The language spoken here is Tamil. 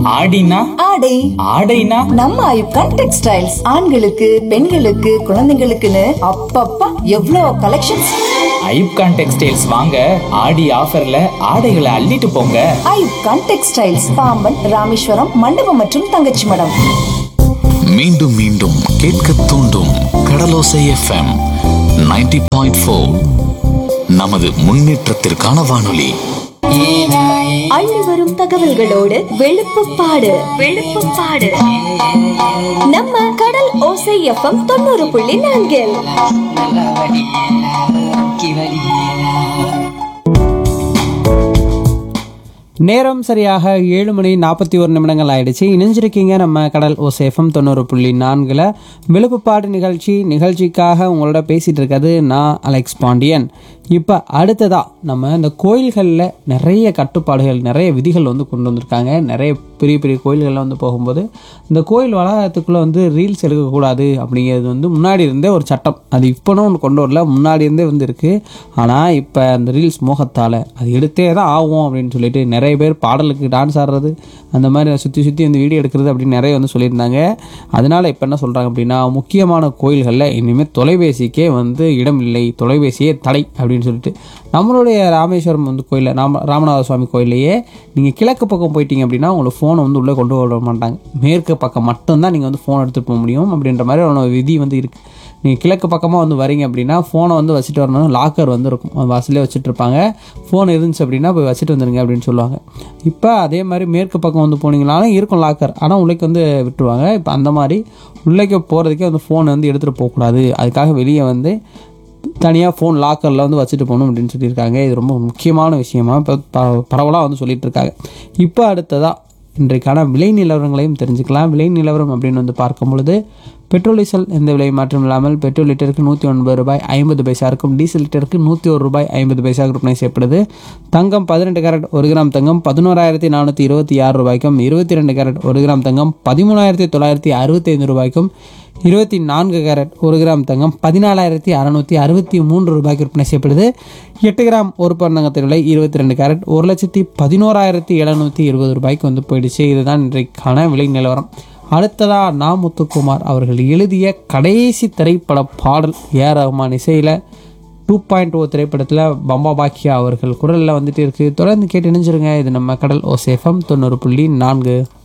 ஆடினா ஆடை ஆடைனா நம்ம ஐப்கான் டெக்ஸ்டைல்ஸ் ஆண்களுக்கு பெண்களுக்கு குழந்தைங்களுக்குன்னு அப்பப்பா எவ்வளோ கலெக்ஷன்ஸ் ஐப்கான் டெக்ஸ்டைல்ஸ் வாங்க ஆடி ஆஃபர்ல ஆடைகளை அள்ளிட்டு போங்க ஐப்கான் டெக்ஸ்டைல்ஸ் பாம்பன் ராமேஸ்வரம் மண்டபம் மற்றும் தங்கச்சி மடம் மீண்டும் மீண்டும் கேட்க தூண்டும் கடலோசை எஃப்எம் 90.4 பாயிண்ட் ஃபோர் நமது முன்னேற்றத்திற்கான வானொலி அள்ளி வரும் தகவல்களோடு வெளுப்புப்பாடு வெளுப்புப்பாடு நம்ம கடல் ஓசை எஃப்எம் தொண்ணூறு புள்ளி நான்கில் நேரம் சரியாக ஏழு மணி நாற்பத்தி ஒரு நிமிடங்கள் ஆயிடுச்சு இணைஞ்சிருக்கீங்க நம்ம கடல் ஓசேஃபம் தொண்ணூறு புள்ளி நான்கில் விழுப்புப்பாடு நிகழ்ச்சி நிகழ்ச்சிக்காக உங்களோட பேசிகிட்டு இருக்கிறது நான் அலெக்ஸ் பாண்டியன் இப்போ அடுத்ததா நம்ம இந்த கோயில்களில் நிறைய கட்டுப்பாடுகள் நிறைய விதிகள் வந்து கொண்டு வந்திருக்காங்க நிறைய பெரிய பெரிய கோயில்கள்லாம் வந்து போகும்போது இந்த கோயில் வளாகத்துக்குள்ளே வந்து ரீல்ஸ் எடுக்கக்கூடாது அப்படிங்கிறது வந்து முன்னாடி இருந்தே ஒரு சட்டம் அது இப்போனும் ஒன்று கொண்டு வரல முன்னாடி இருந்தே வந்து இருக்குது ஆனால் இப்போ அந்த ரீல்ஸ் மோகத்தால் அது எடுத்தே தான் ஆகும் அப்படின்னு சொல்லிட்டு நிறைய பேர் பாடலுக்கு டான்ஸ் ஆடுறது அந்த மாதிரி சுற்றி சுற்றி வந்து வீடியோ எடுக்கிறது அப்படின்னு நிறைய வந்து சொல்லியிருந்தாங்க அதனால் இப்போ என்ன சொல்கிறாங்க அப்படின்னா முக்கியமான கோயில்களில் இனிமேல் தொலைபேசிக்கே வந்து இடம் இல்லை தொலைபேசியே தடை அப்படின்னு சொல்லிட்டு நம்மளுடைய ராமேஸ்வரம் வந்து கோயிலில் ராம ராமநாத சுவாமி கோயிலையே நீங்கள் கிழக்கு பக்கம் போயிட்டீங்க அப்படின்னா உங்களுக்கு ஃபோனை வந்து உள்ளே கொண்டு வர மாட்டாங்க மேற்கு பக்கம் மட்டும்தான் நீங்கள் வந்து ஃபோன் எடுத்துகிட்டு போக முடியும் அப்படின்ற மாதிரி ஒரு விதி வந்து இருக்குது நீங்கள் கிழக்கு பக்கமாக வந்து வரீங்க அப்படின்னா ஃபோனை வந்து வச்சுட்டு வரணும் லாக்கர் வந்து இருக்கும் அது வாசலே வச்சுட்டு இருப்பாங்க ஃபோன் இருந்துச்சு அப்படின்னா போய் வச்சுட்டு வந்துருங்க அப்படின்னு சொல்லுவாங்க இப்போ அதே மாதிரி மேற்கு பக்கம் வந்து போனீங்கனாலும் இருக்கும் லாக்கர் ஆனால் உள்ளேக்கு வந்து விட்டுருவாங்க இப்போ அந்த மாதிரி உள்ளேக்கு போகிறதுக்கே வந்து ஃபோன் வந்து எடுத்துகிட்டு போகக்கூடாது அதுக்காக வெளியே வந்து தனியாக ஃபோன் லாக்கரில் வந்து வச்சுட்டு போகணும் அப்படின்னு சொல்லியிருக்காங்க இது ரொம்ப முக்கியமான விஷயமா இப்போ ப பரவலாக வந்து சொல்லிட்டு இருக்காங்க இப்போ அடுத்ததாக இன்றைக்கான விலை நிலவரங்களையும் தெரிஞ்சுக்கலாம் விலை நிலவரம் அப்படின்னு வந்து பார்க்கும் பொழுது பெட்ரோல் டீசல் எந்த விலை மாற்றம் இல்லாமல் பெட்ரோல் லிட்டருக்கு நூற்றி ஒன்பது ரூபாய் ஐம்பது பைசா இருக்கும் டீசல் லிட்டருக்கு நூற்றி ஒரு ரூபாய் ஐம்பது பைசா விற்பனை செய்யப்படுது தங்கம் பதினெட்டு கேரட் ஒரு கிராம் தங்கம் பதினோராயிரத்தி நானூற்றி இருபத்தி ஆறு ரூபாய்க்கும் இருபத்தி ரெண்டு கேரட் ஒரு கிராம் தங்கம் பதிமூணாயிரத்தி தொள்ளாயிரத்தி அறுபத்தி ஐந்து ரூபாய்க்கும் இருபத்தி நான்கு கேரட் ஒரு கிராம் தங்கம் பதினாலாயிரத்தி அறநூற்றி அறுபத்தி மூன்று ரூபாய்க்கு விற்பனை செய்யப்படுது எட்டு கிராம் ஒரு பவுன் தங்கத்தின் விலை இருபத்தி ரெண்டு கேரட் ஒரு லட்சத்தி பதினோராயிரத்தி எழுநூற்றி இருபது ரூபாய்க்கு வந்து போயிடுச்சு இதுதான் இன்றைக்கான விலை நிலவரம் அடுத்ததா நா முத்துக்குமார் அவர்கள் எழுதிய கடைசி திரைப்பட பாடல் ஏ ரஹ்மான் இசையில் டூ பாயிண்ட் ஓ திரைப்படத்தில் பம்பா பாக்கியா அவர்கள் குரலில் வந்துட்டு இருக்குது தொடர்ந்து கேட்டு இணைஞ்சிருங்க இது நம்ம கடல் ஓசேஃபம் தொண்ணூறு புள்ளி நான்கு